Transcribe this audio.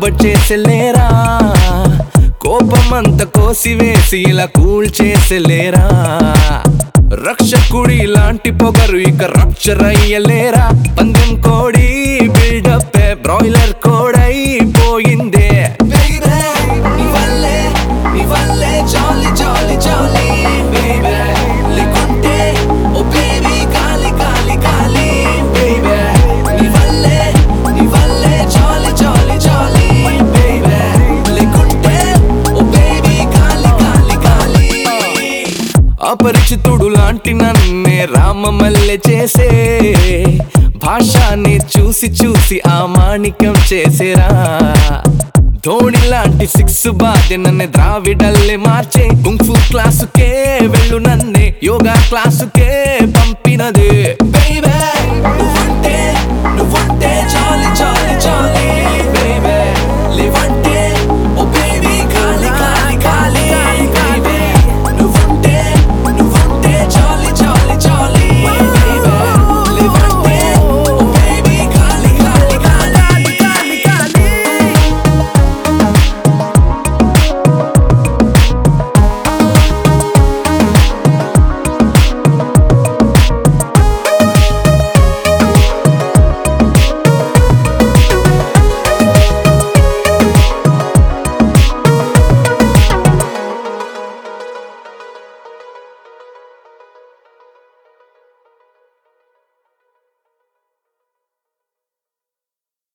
Forward చేసేలేరా కోపమంత కోసివేసి ఇలా cool చేసేలేరా రక్షకుడి లాంటి పొగరు ఇక రప్చర్ అయ్యలేరా పందెం కోడి బిల్డప్ బ్రాయిలర్ కోడైపోయిందే Baby, నీ వల్లే, నీ వల్లే jolly, jolly, jolly, baby. లేకుంటే, oh baby, గాలి, గాలి, గాలి, baby. నీ వల్లే, నీ వల్లే jolly, jolly, jolly, baby. లేకుంటే, oh baby, గాలి, గాలి, గాలి. అపరిచితుడు లాంటి నన్నే రామమల్లె చేసే భాషాన్ని చూసి చూసి ఆ మాణిక్యం చేసేరా ధోని లాంటి సిక్స్ బాధి నన్ను ద్రావిడల్లే మార్చే కుంఫు క్లాసుకే వెళ్ళు నన్నే యోగా క్లాసుకే పంపినదే